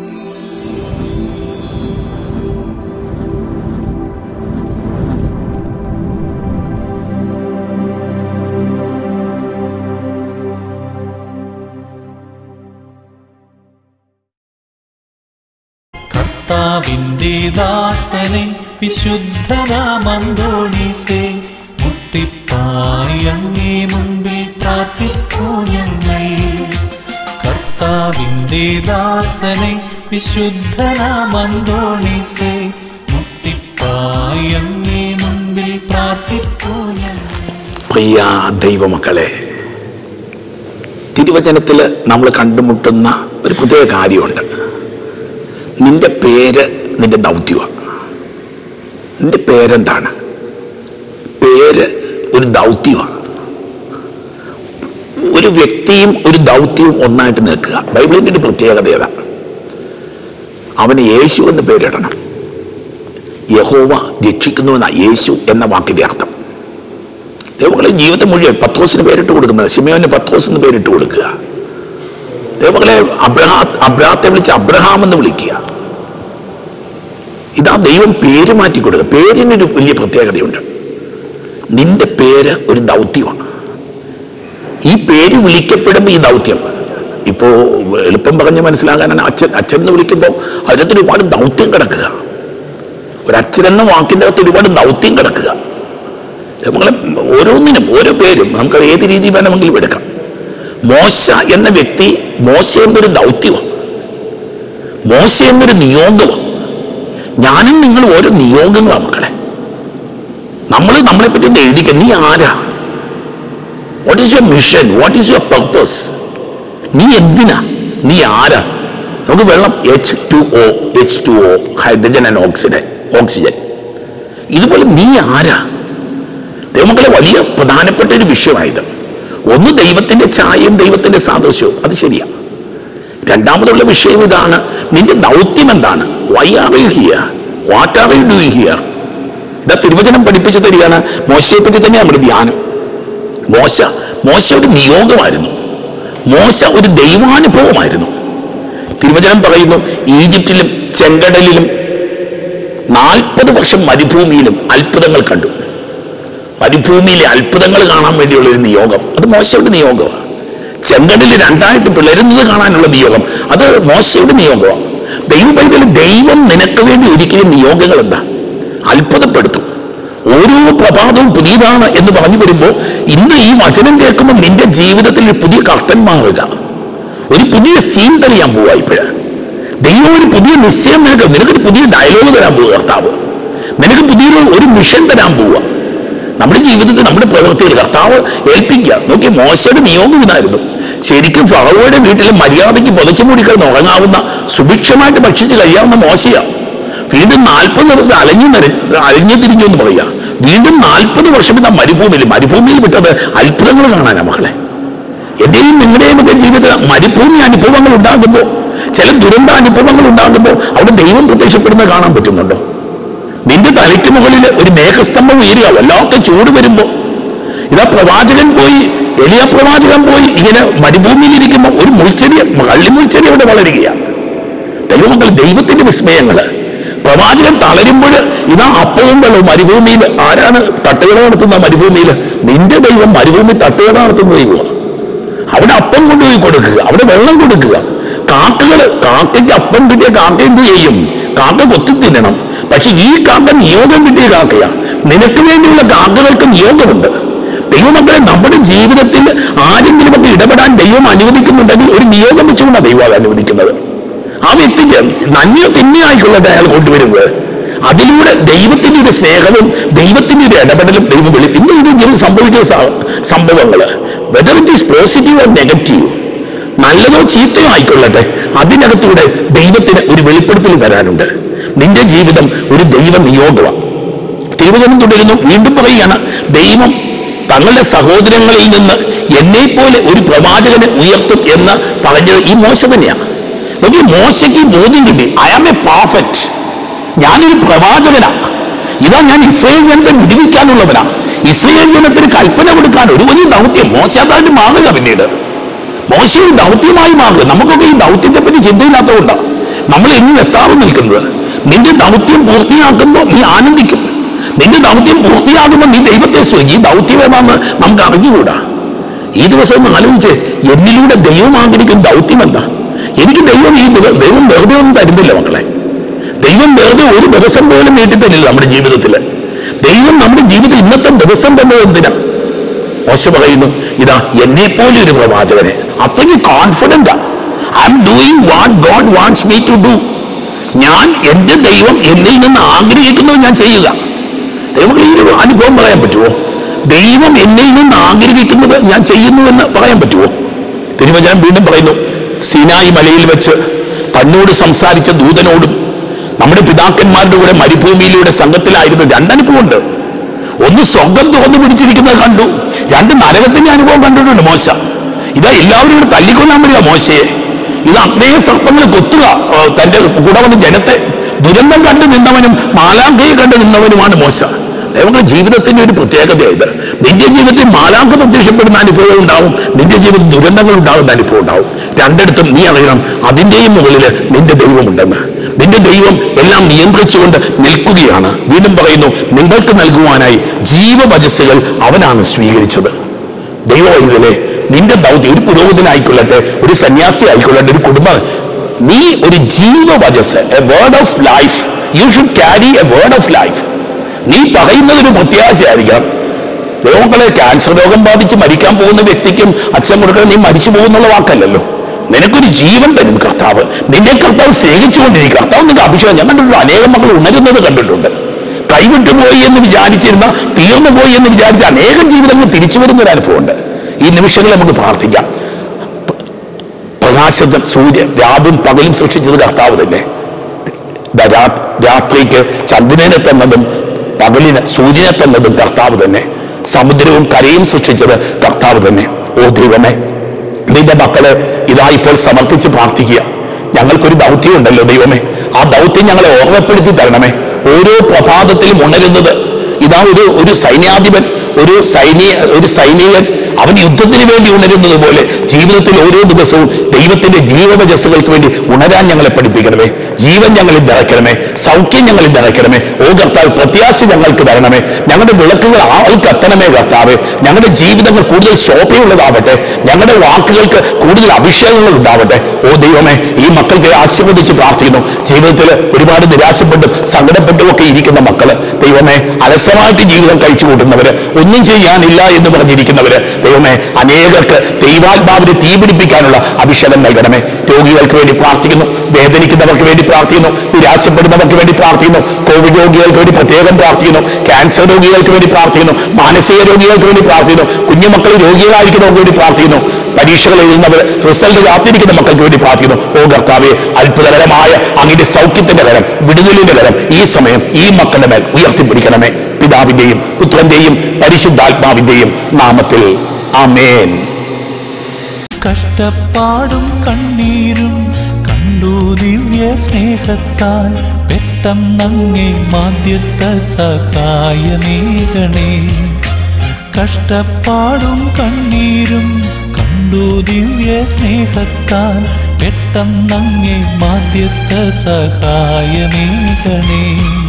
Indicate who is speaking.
Speaker 1: കർത്താവിന്റെ ദാസനെ വിശുദ്ധനാമന്തോണീസേ മുട്ടിപ്പായി അങ്ങേ മുമ്പിൽ പ്രാർത്ഥിക്കൂ ഞങ്ങൾ കർത്താവിന്റെ ദാസനെ വിശുദ്ധനാമന്തോണീസേ മുട്ടിപ്പായി അങ്ങേ മുമ്പിൽ പ്രാർത്ഥിക്കൂ ഞങ്ങൾ
Speaker 2: പ്രിയ ദൈവമക്കളെ തിരുവചനത്തിൽ നമ്മൾ കണ്ടുമുട്ടുന്ന ഒരു പ്രത്യേക കാര്യമുണ്ട് നിന്റെ പേര് നിന്റെ ദൗത്യമാണ് നിന്റെ പേരെന്താണ് പേര് ഒരു ദൗത്യമാണ് ഒരു വ്യക്തിയും ഒരു ദൗത്യവും ഒന്നായിട്ട് നിൽക്കുക ബൈബിളിൻ്റെ ഒരു പ്രത്യേകത ഏതാ അവന് യേശു എന്ന് പേരിടണം യഹോവ രക്ഷിക്കുന്നുവെന്ന യേശു എന്ന വാക്കിന്റെ അർത്ഥം ദൈവങ്ങളെ ജീവിതം മുഴുവൻ പത്രോസിന് പേരിട്ട് കൊടുക്കുന്നത് ശിമയോന് പത്രോസ് എന്ന് പേരിട്ട് കൊടുക്കുക ദൈവങ്ങളെ അബ്രഹാ അബ്രഹാത്തെ വിളിച്ച് അബ്രഹാം എന്ന് വിളിക്കുക ഇതാ ദൈവം പേര് മാറ്റി കൊടുക്കുക പേരിനൊരു വലിയ പ്രത്യേകതയുണ്ട് നിന്റെ പേര് ഒരു ദൗത്യമാണ് ഈ പേര് വിളിക്കപ്പെടുമ്പോൾ ഈ ദൗത്യം ഇപ്പോ എളുപ്പം പറഞ്ഞ് മനസ്സിലാകാനാണ് അച്ഛൻ അച്ഛൻ എന്ന് വിളിക്കുമ്പോൾ അതിനകത്ത് ഒരുപാട് ദൗത്യം കിടക്കുക ഒരു അച്ഛൻ എന്ന വാക്കിൻ്റെ അകത്ത് ഒരുപാട് ദൗത്യം കിടക്കുക നമ്മളെ ഓരോന്നിനും ഓരോ പേരും നമുക്ക് ഏത് രീതി വേണമെങ്കിലും എടുക്കാം മോശ എന്ന വ്യക്തി മോശ എന്നൊരു ദൗത്യമാണ് മോശ എന്നൊരു നിയോഗമാണ് ഞാനും നിങ്ങൾ ഓരോ നിയോഗങ്ങളാണ് മക്കളെ നമ്മൾ നമ്മളെ പറ്റി ഒന്ന് എഴുതിക്ക നീ ആരാ what is your mission what is your purpose നീ എന്തിനാ നീ ആരാ നമുക്ക് വെള്ളം H two O H two O hydrogen and oxygen oxygen ഇതുപോലെ നീ ആരാ ദൈവമക്കളെ വലിയ പ്രധാനപ്പെട്ട ഒരു വിഷയമായത് ഒന്ന് ദൈവത്തിന്റെ ഛായയും ദൈവത്തിന്റെ സാദൃശ്യവും അത് ശരിയാ രണ്ടാമതുള്ള വിഷയം ഇതാണ് നിന്റെ ദൗത്യം എന്താണ് why are you here what are you doing here ഇതാ തിരുവചനം പഠിപ്പിച്ചു തരികയാണ് മോശയെ പറ്റി തന്നെ നമ്മുടെ ധ്യാനം മോശ മോശ ഒരു നിയോഗമായിരുന്നു മോശ ഒരു ദൈവാനുഭവമായിരുന്നു തിരുവചനം പറയുന്നു ഈജിപ്തിലും ചെങ്കടലിലും നാൽപ്പത് വർഷം മരുഭൂമിയിലും അത്ഭുതങ്ങൾ കണ്ടു മരുഭൂമിയിലെ അത്ഭുതങ്ങൾ കാണാൻ വേണ്ടിയുള്ള ഒരു നിയോഗം അത് മോശയുടെ നിയോഗമാണ് ചെങ്കടലിൽ രണ്ടായിട്ട് പിളരുന്നത് കാണാനുള്ള നിയോഗം അത് മോശയുടെ നിയോഗമാണ് ദൈവ പൈതൽ ദൈവം നിനക്ക് വേണ്ടി ഒരിക്കലും നിയോഗങ്ങൾ എന്താ അത്ഭുതപ്പെടുത്തും ഓരോ പ്രഭാതവും പുതിയതാണ് എന്ന് പറഞ്ഞു വരുമ്പോൾ ഇന്ന് ഈ വചനം കേൾക്കുമ്പോൾ നിന്റെ ജീവിതത്തിൽ ഒരു പുതിയ കർട്ടൻ മാറുക ഒരു പുതിയ സീൻ തെളിയാൻ പോവുക ഇപ്പോഴ് ദൈവം ഒരു പുതിയ നിശ്ചയം നിനക്ക് നിനക്കൊരു പുതിയ ഡയലോഗ് തരാൻ പോവുക കർത്താവ് നിനക്ക് പുതിയൊരു ഒരു മിഷൻ തരാൻ പോവുക നമ്മുടെ ജീവിതത്തിൽ നമ്മുടെ പ്രവൃത്തിയിൽ കർത്താവ് ഏൽപ്പിക്കുക നോക്കി മോശയുടെ നിയോഗം ഇതായിരുന്നു ശരിക്കും ഫറവോയുടെ വീട്ടിൽ മര്യാദയ്ക്ക് പുതച്ചു മൂടി കിടന്ന് ഉറങ്ങാവുന്ന സുഭിക്ഷമായിട്ട് ഭക്ഷിച്ച് കഴിയാവുന്ന മോശയാണ് വീണ്ടും നാൽപ്പത് ദിവസം അലഞ്ഞു നിര അലഞ്ഞു തിരിഞ്ഞു എന്ന് പറയുക വീണ്ടും നാൽപ്പത് വർഷം ഇതാ മരുഭൂമിയിൽ മരുഭൂമിയിൽ വിട്ടത് അത്ഭുതങ്ങൾ കാണാനാ മക്കളെ എന്റെയും നിങ്ങളുടെയും ഒക്കെ ജീവിതത്തിൽ മരുഭൂമി അനുഭവങ്ങൾ ഉണ്ടാകുമ്പോൾ ചില ദുരന്ത അനുഭവങ്ങൾ ഉണ്ടാകുമ്പോൾ അവിടെ ദൈവം പ്രത്യക്ഷപ്പെടുന്നത് കാണാൻ പറ്റുന്നുണ്ടോ നിന്റെ തലയ്ക്ക് മുകളിൽ ഒരു മേഘസ്തംഭം ഉയരുക വല്ലാത്ത ചൂട് വരുമ്പോ ഇതാ പ്രവാചകൻ പോയി എലിയ പ്രവാചകൻ പോയി ഇങ്ങനെ മരുഭൂമിയിൽ ഇരിക്കുമ്പോൾ ഒരു മുൾച്ചെടി കള്ളിമുൾച്ചെടി അവിടെ വളരുകയാണ് ദൈവമക്കൾ ദൈവത്തിന്റെ വിസ്മയങ്ങള് പ്രവാചകൻ തളരുമ്പോൾ ഇതാ അപ്പവും വെള്ളവും മരുഭൂമിയിൽ ആരാണ് തട്ടുകട നടത്തുന്ന മരുഭൂമിയിൽ നിന്റെ ദൈവം മരുഭൂമി തട്ടുകട നടത്തുന്ന ദൈവമാണ് അവിടെ അപ്പം കൊണ്ടുപോയി കൊടുക്കുക അവിടെ വെള്ളം കൊടുക്കുക കാക്കകള് കാക്കയ്ക്ക് അപ്പം കിട്ടിയ കാക്ക എന്ത് ചെയ്യും കാക്ക കൊത്തി തിന്നണം പക്ഷെ ഈ കാക്ക നിയോഗം കിട്ടിയ കാക്കയാ നിനക്ക് വേണ്ടിയുള്ള കാക്കകൾക്ക് നിയോഗമുണ്ട് ദൈവമക്കളെ നമ്മുടെ ജീവിതത്തിൽ ആരെങ്കിലുമൊക്കെ ഇടപെടാൻ ദൈവം അനുവദിക്കുന്നുണ്ടെങ്കിൽ ഒരു നിയോഗം വെച്ചുകൊണ്ടാണ് ദൈവം അത് അനുവദിക്കുന്നത് ആ വ്യക്തിക്ക് നന്ദിയോ തിന്മയോ ആയിക്കൊള്ളട്ടെ അയാൾ കൊണ്ടുവരുന്നത് അതിലൂടെ ദൈവത്തിന്റെ ഒരു സ്നേഹവും ദൈവത്തിന്റെ ഒരു ഇടപെടലും ദൈവം വിളി ഇന്ന് ഇത് ജീവിതം സംഭവിക്കുന്ന സ- സംഭവങ്ങള് whether it is positive or negative നല്ലതോ ചീത്തയോ ആയിക്കൊള്ളട്ടെ അതിനകത്തൂടെ ദൈവത്തിന് ഒരു വെളിപ്പെടുത്തൽ വരാനുണ്ട് നിന്റെ ജീവിതം ഒരു ദൈവ നിയോഗമാണ് തിരുവചനം തുടരുന്നു വീണ്ടും പറയുകയാണ് ദൈവം തങ്ങളുടെ സഹോദരങ്ങളിൽ നിന്ന് എന്നെ പോലെ ഒരു പ്രവാചകനെ ഉയർത്തും എന്ന് പറഞ്ഞത് ഈ മോശ തന്നെയാണ് നോക്കി മോശയ്ക്ക് ബോധ്യം കിട്ടി ഐ ആം എ പെർഫെക്റ്റ് ഞാനൊരു പ്രവാചകനാ ഇതാ ഞാൻ ഇസ്രയേൽ ജനത്തെ വിടുവിക്കാനുള്ളവനാ ഇസ്രയേൽ ജനത്തിന് കൽപ്പന കൊടുക്കാൻ ഒരു വലിയ ദൗത്യം മോശത്തായിട്ട് മാറുക പിന്നീട് മോശ ഒരു ദൗത്യമായി മാറുക നമുക്കൊക്കെ ഈ ദൗത്യത്തെ പറ്റി ചിന്തയില്ലാത്തതുകൊണ്ടാണ് നമ്മൾ എങ്ങനെ എത്താതെ നിൽക്കുന്നത് നിന്റെ ദൗത്യം പൂർത്തിയാക്കുമ്പോൾ നീ ആനന്ദിക്കും നിന്റെ ദൗത്യം പൂർത്തിയാകുമ്പോൾ നീ ദൈവത്തെ സ്തുതിക്കും ഈ ദൗത്യം ഏതാന്ന് നമുക്ക് അറിഞ്ഞുകൂടാ ഈ ദിവസം ഒന്ന് ആലോചിച്ച് എന്നിലൂടെ ദൈവം ആഗ്രഹിക്കുന്ന ദൗത്യം എന്താ എനിക്ക് ദൈവം ഈ ദിവ- ദൈവം വെറുതെ ഒന്നും തരുന്നില്ല മക്കളെ ദൈവം വെറുതെ ഒരു ദിവസം പോലും നീട്ടി തരില്ല നമ്മുടെ ജീവിതത്തിൽ ദൈവം നമ്മുടെ ജീവിതം ഇന്നത്തെ ദിവസം തന്നത് എന്തിനാ മോശ പറയുന്നു ഇതാ എന്നെ പോലെ ഒരു പ്രവാചകനെ അത്രയ്ക്ക് confident I'm doing what God wants me to do ഞാൻ എന്റെ ദൈവം എന്നിൽ നിന്ന് ആഗ്രഹിക്കുന്നത് ഞാൻ ചെയ്യുക ദൈവം ഈ ഒരു അനുഭവം പറയാൻ പറ്റുമോ ദൈവം എന്നിൽ നിന്ന് ആഗ്രഹിക്കുന്നത് ഞാൻ ചെയ്യുന്നു എന്ന് പറയാൻ പറ്റുമോ തിരുവചനം വീണ്ടും പറയുന്നു സിനായി മലയിൽ വെച്ച് തന്നോട് സംസാരിച്ച ദൂതനോടും നമ്മുടെ പിതാക്കന്മാരുടെ കൂടെ മരുഭൂമിയിലൂടെ സംഘത്തിലായിരുന്നു രണ്ടനുഭവമുണ്ട് ഒന്ന് സ്വർഗം തുറന്നു പിടിച്ചിരിക്കുന്നത് കണ്ടു രണ്ട് നരകത്തിന്റെ അനുഭവം കണ്ടിട്ടുണ്ട് മോശ ഇതാ എല്ലാവരും ഇവിടെ തല്ലിക്കൊല്ലാൻ വരിക മോശയെ ഇത് അഗ്നേയ സർപ്പങ്ങൾ കൊത്തുക ആ, തന്റെ കൂടെ വന്ന് ജനത്തെ ദുരന്തം കണ്ടു നിന്നവനും മാലാങ്കയെ കണ്ടു നിന്നവനുമാണ് മോശ ദൈവങ്ങളുടെ ജീവിതത്തിന്റെ ഒരു പ്രത്യേകതയായത് നിന്റെ ജീവിതത്തിൽ മാലാങ്ക പ്രത്യക്ഷപ്പെടുന്ന അനുഭവം ഉണ്ടാവും നിന്റെ ജീവിതത്തിൽ ദുരന്തങ്ങൾ ഉണ്ടാകുന്ന അനുഭവം ഉണ്ടാവും രണ്ടിടത്തും നീ അറിയണം അതിന്റെയും മുകളിൽ നിന്റെ ദൈവമുണ്ടെന്ന് നിന്റെ ദൈവം എല്ലാം നിയന്ത്രിച്ചുകൊണ്ട് നിൽക്കുകയാണ് വീണ്ടും പറയുന്നു നിങ്ങൾക്ക് നൽകുവാനായി ജീവവചസ്സുകൾ അവനാണ് സ്വീകരിച്ചത് ദൈവവൈദ്യലെ നിന്റെ ദൗത്യം ഒരു പുരോഹിതനായിക്കൊള്ളട്ടെ ഒരു സന്യാസി ആയിക്കൊള്ളട്ടെ ഒരു കുടുംബ നീ ഒരു ജീവവചസ് a word of life you should carry a word of life നീ പറയുന്നത് ഒരു പ്രത്യാശയായിരിക്കാം ദൈവങ്ങളെ ക്യാൻസർ രോഗം ബാധിച്ച് മരിക്കാൻ പോകുന്ന വ്യക്തിക്കും അച്ഛൻ കൊടുക്കാൻ നീ മരിച്ചു പോകുന്നുള്ള വാക്കല്ലല്ലോ നിനക്കൊരു ജീവൻ തരും കർത്താവ് നിന്നെ കർത്താവ് സ്നേഹിച്ചുകൊണ്ടിരിക്കും കർത്താവ് നിനക്ക് അഭിഷേകം ഞാൻ കണ്ടിട്ടുണ്ട് അനേകം മക്കൾ ഉണരുന്നത് കണ്ടിട്ടുണ്ട് കൈവിട്ടുപോയി എന്ന് വിചാരിച്ചിരുന്ന തീർന്നു പോയി എന്ന് വിചാരിച്ച അനേകം ജീവിതങ്ങൾ തിരിച്ചു വരുന്ന ഒരു അനുഭവമുണ്ട് ഈ നിമിഷങ്ങൾ നമുക്ക് പ്രാർത്ഥിക്കാം പ്രകാശത്തിൽ സൂര്യൻ രാവും പകലും സൃഷ്ടിച്ചത് കർത്താവ് തന്നെ ദാ രാ- രാത്രിക്ക് ചന്ദ്രനെ തന്നതും പകലിന് സൂര്യനെ തന്നതും കർത്താവ് തന്നെ സമുദ്രവും കരയും സൃഷ്ടിച്ചത് കർത്താവ് തന്നെ ഓ ദൈവമേ നിന്റെ മക്കളെ ഇതാ ഇപ്പോൾ സമർപ്പിച്ച് പ്രാർത്ഥിക്കുക ഞങ്ങൾക്കൊരു ദൗത്യം ഉണ്ടല്ലോ ദൈവമേ ആ ദൗത്യം ഞങ്ങളെ ഓർമ്മപ്പെടുത്തി തരണമേ ഓരോ പ്രഭാതത്തിലും ഉണരുന്നത് ഇതാ ഒരു ഒരു സൈന്യാധിപൻ ഒരു സൈനിക ഒരു സൈനികൻ അവൻ യുദ്ധത്തിന് വേണ്ടി ഉണരുന്നത് പോലെ ജീവിതത്തിൽ ഓരോ ദിവസവും ദൈവത്തിന്റെ ജീവവചസ്സുകൾക്ക് വേണ്ടി ഉണരാൻ ഞങ്ങളെ പഠിപ്പിക്കണമേ ജീവൻ ഞങ്ങളിൽ നിറയ്ക്കണമേ സൗഖ്യം ഞങ്ങളിൽ നിറയ്ക്കണമേ ഓ കർത്താവ് പ്രത്യാശ ഞങ്ങൾക്ക് തരണമേ ഞങ്ങളുടെ വിളക്കുകൾ ആൾ കത്തണമേ കർത്താവ് ഞങ്ങളുടെ ജീവിതങ്ങൾ കൂടുതൽ ശോഭയുള്ളതാവട്ടെ ഞങ്ങളുടെ വാക്കുകൾക്ക് കൂടുതൽ അഭിഷേകങ്ങൾ ഉണ്ടാവട്ടെ ഓ ദൈവമേ ഈ മക്കൾക്ക് ആശീർവദിച്ച് പ്രാർത്ഥിക്കുന്നു ജീവിതത്തിൽ ഒരുപാട് നിരാശപ്പെട്ടും സങ്കടപ്പെട്ടും ഒക്കെ ഇരിക്കുന്ന മക്കള് ദൈവമേ അലസമായിട്ട് ജീവിതം കഴിച്ചു കൂട്ടുന്നവര് ഒന്നും ചെയ്യാനില്ല എന്ന് പറഞ്ഞിരിക്കുന്നവര് ദൈവമേ അനേകർക്ക് ദൈവാത്മാവിനെ തീപിടിപ്പിക്കാനുള്ള അഭിഷേകം നൽകണമേ രോഗികൾക്ക് വേണ്ടി പ്രാർത്ഥിക്കുന്നു വേദനിക്കുന്നവർക്ക് വേണ്ടി പ്രാർത്ഥിക്കുന്നു നിരാശപ്പെടുന്നവർക്ക് വേണ്ടി പ്രാർത്ഥിക്കുന്നു കോവിഡ് രോഗികൾക്ക് വേണ്ടി പ്രത്യേകം പ്രാർത്ഥിക്കുന്നു ക്യാൻസർ രോഗികൾക്ക് വേണ്ടി പ്രാർത്ഥിക്കുന്നു മാനസിക രോഗികൾക്ക് വേണ്ടി പ്രാർത്ഥിക്കുന്നു കുഞ്ഞുമക്കൾ രോഗികളായിരിക്കുന്നവർക്ക് വേണ്ടി പ്രാർത്ഥിക്കുന്നു പരീക്ഷകൾ എഴുതുന്നവർ റിസൾട്ട് കാത്തിരിക്കുന്ന മക്കൾക്ക് വേണ്ടി പ്രാർത്ഥിക്കുന്നു ഓ കർത്താവെ അത്ഭുതകരമായ അങ്ങയുടെ സൗഖ്യത്തിന്റെ കരം വിടുതലിന്റെ കരം ഈ സമയം ഈ മക്കളുടെ മേൽ ഉയർത്തിപ്പിടിക്കണമേ പിതാവിന്റെയും പുത്രന്റെയും പരിശുദ്ധാത്മാവിന്റെയും നാമത്തിൽ ആമേൻ
Speaker 1: കഷ്ടപ്പാടും കണ്ണീരും കണ്ടു ദിവ്യ സ്നേഹത്താൽ പെട്ടെന്നങ്ങേ മാധ്യസ്ഥ സഹായമേകണേ കഷ്ടപ്പാടും കണ്ണീരും കണ്ടു ദിവ്യ സ്നേഹത്താൽ പെട്ടെന്നങ്ങേ മാധ്യസ്ഥ സഹായമേകണേ